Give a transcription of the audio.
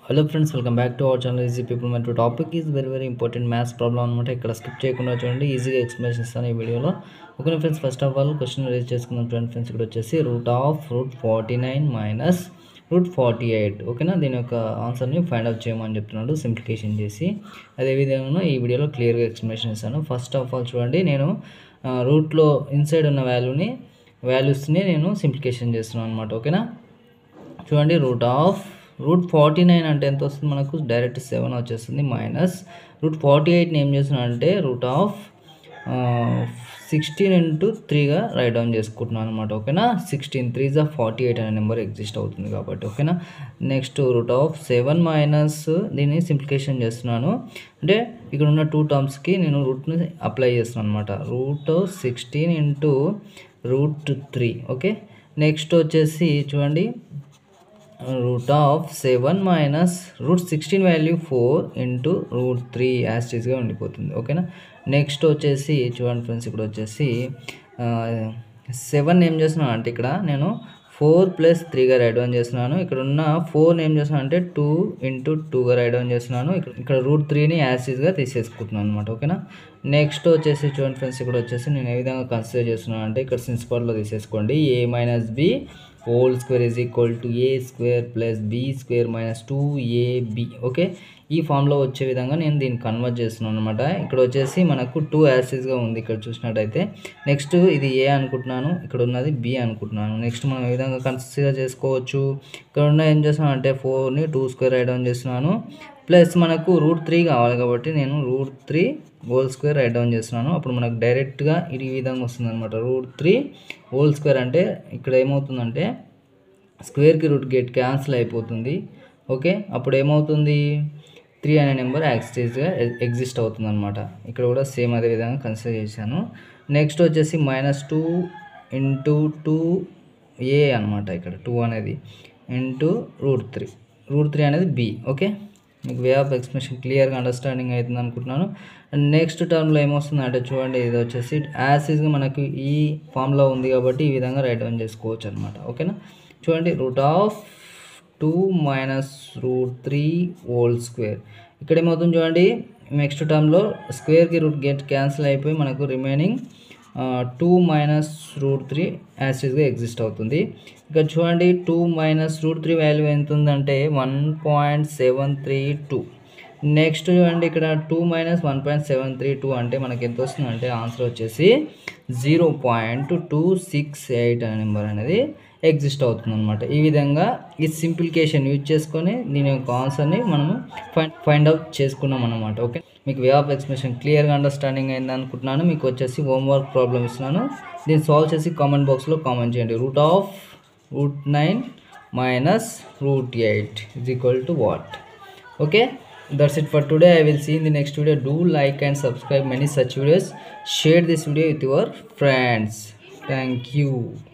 hello friends welcome back to our channel easy people మన topic is very very important maths problem అనమాట ఇక్కడ skip చేయకుండా చూడండి ఈజీగా ఎక్స్ప్లెనేషన్ ఇస్తాను ఈ వీడియోలో okay friends first of all question raise చేసుకున్నాం చూడండి ఫ్రెండ్స్ ఇక్కడ వచ్చేసి root of root forty nine minus root forty eight ఓకేనా దీని యొక్క ఆన్సర్ని ఫైండ్ అవుట్ చేయమని చెప్తున్నాడు సింప్లికేషన్ చేసి అదేవిధంగా ఈ వీడియోలో క్లియర్గా ఎక్స్ప్లెనేషన్ ఇస్తాను ఫస్ట్ ఆఫ్ ఆల్ చూడండి నేను రూట్లో ఇన్సైడ్ ఉన్న వాల్యూని వాల్యూస్ని నేను సింప్లికేషన్ చేస్తున్నాను అనమాట ఓకేనా చూడండి root of root forty nine అంటే ఎంత వస్తుంది మనకు డైరెక్ట్ సెవెన్ వచ్చేస్తుంది మైనస్ రూట్ ఫార్టీ ఎయిట్ని ఏం చేస్తున్నాను అంటే రూట్ ఆఫ్ సిక్స్టీన్ ఇంటూ త్రీగా రైట్ డౌన్ చేసుకుంటున్నాను అనమాట ఓకేనా సిక్స్టీన్ త్రీ జా ఫార్టీ ఎయిట్ అనే నెంబర్ ఎగ్జిస్ట్ అవుతుంది కాబట్టి ఓకేనా next root of seven minus దీన్ని సింప్లికేషన్ చేస్తున్నాను అంటే ఇక్కడ ఉన్న టూ టర్మ్స్కి నేను రూట్ని అప్లై చేస్తున్నాను అనమాట root sixteen into root three okay next వచ్చేసి చూడండి root of seven minus root sixteen value four into root three యాస్టీస్గా ఉండిపోతుంది ఓకేనా నెక్స్ట్ వచ్చేసి చూడండి ఫ్రెండ్స్ ఇప్పుడు వచ్చేసి సెవెన్ ఏం చేస్తున్నాను అంటే ఇక్కడ నేను ఫోర్ ప్లస్ త్రీగా రైట్ డౌన్ చేస్తున్నాను ఇక్కడ ఉన్న ఫోర్ ఏం చేస్తున్నాను అంటే టూ ఇంటూ టూగా రైట్ డౌన్ చేస్తున్నాను ఇక్కడ ఇక్కడ రూట్ త్రీని యాసిడ్గా తీసేసుకుంటున్నాను అనమాట ఓకేనా నెక్స్ట్ వచ్చేసి చూడండి ఫ్రెండ్స్ ఇక్కడ వచ్చేసి నేను ఏ విధంగా కన్సిడర్ చేస్తున్నాను అంటే ఇక్కడ సిన్స్పర్లో తీసేసుకోండి A minus B whole square is equal to A square plus B square minus two AB okay ఈ ఫామ్లో వచ్చే విధంగా నేను దీన్ని కన్వర్ట్ చేస్తున్నాను అనమాట ఇక్కడ వచ్చేసి మనకు టూ యాసిడ్స్గా ఉంది ఇక్కడ చూసినట్టయితే నెక్స్ట్ ఇది ఏ అనుకుంటున్నాను ఇక్కడ ఉన్నది బి అనుకుంటున్నాను నెక్స్ట్ మనం ఏ విధంగా కన్సిడర్ చేసుకోవచ్చు ఇక్కడ ఉన్న ఏం చేస్తున్నాను అంటే ఫోర్ని టూ స్క్వేర్ రైట్ డౌన్ చేస్తున్నాను ప్లస్ మనకు రూట్ త్రీ కావాలి కాబట్టి నేను root three whole square right down చేస్తున్నాను అప్పుడు మనకు డైరెక్ట్గా ఇది ఈ విధంగా వస్తుంది అనమాట రూట్ త్రీ హోల్ స్క్వేర్ అంటే ఇక్కడ ఏమవుతుందంటే స్క్వేర్కి రూట్ గేట్ క్యాన్సిల్ అయిపోతుంది ఓకే అప్పుడు ఏమవుతుంది త్రీ అనే నెంబర్ యాక్సిస్గా ఎగ్జిస్ట్ అవుతుంది అనమాట ఇక్కడ కూడా సేమ్ అదే విధంగా కన్సిడర్ చేశాను నెక్స్ట్ వచ్చేసి minus two into two A అనమాట ఇక్కడ టూ అనేది into root three root three అనేది బి ఓకే మీకు వే ఆఫ్ ఎక్స్ప్రెషన్ క్లియర్గా అండర్స్టాండింగ్ అవుతుంది అనుకుంటున్నాను అండ్ నెక్స్ట్ టర్మ్లో ఏమొస్తుంది అంటే చూడండి ఇది వచ్చేసి యాసిడ్గా మనకు ఈ ఫామ్లో ఉంది కాబట్టి ఈ విధంగా రైట్ డౌన్ చేసుకోవచ్చు అనమాట ఓకేనా చూడండి root of two minus root three whole square ఇక్కడ ఏమవుతుంది చూడండి నెక్స్ట్ టర్మ్లో స్క్వేర్కి రూట్ గెట్ క్యాన్సిల్ అయిపోయి మనకు remaining two minus root three యాసిడ్గా ఎగ్జిస్ట్ అవుతుంది ఇక్కడ చూడండి two minus root three value ఎంత ఉందంటే one point seven three two next చూడండి ఇక్కడ two minus one point seven three two అంటే మనకి ఎంత వస్తుందంటే ఆన్సర్ వచ్చేసి zero point two six eight అనే నెంబర్ అనేది ఎగ్జిస్ట్ అవుతుంది అనమాట ఈ విధంగా ఈ సింప్లికేషన్ యూజ్ చేసుకొని దీని యొక్క ఆన్సర్ని మనము ఫైండ్ ఫైండ్ అవుట్ చేసుకున్నాం అనమాట ఓకే మీకు వే ఆఫ్ ఎక్స్ప్రెషన్ క్లియర్గా అండర్స్టాండింగ్ అయింది అనుకుంటున్నాను మీకు వచ్చేసి హోంవర్క్ ప్రాబ్లమ్ ఇస్తున్నాను దీన్ని సాల్వ్ చేసి కామెంట్ బాక్స్లో కామెంట్ చేయండి root of root nine minus root eight is equal to what okay that's it for today i will see in the next video do like and subscribe many such videos share this video with your friends thank you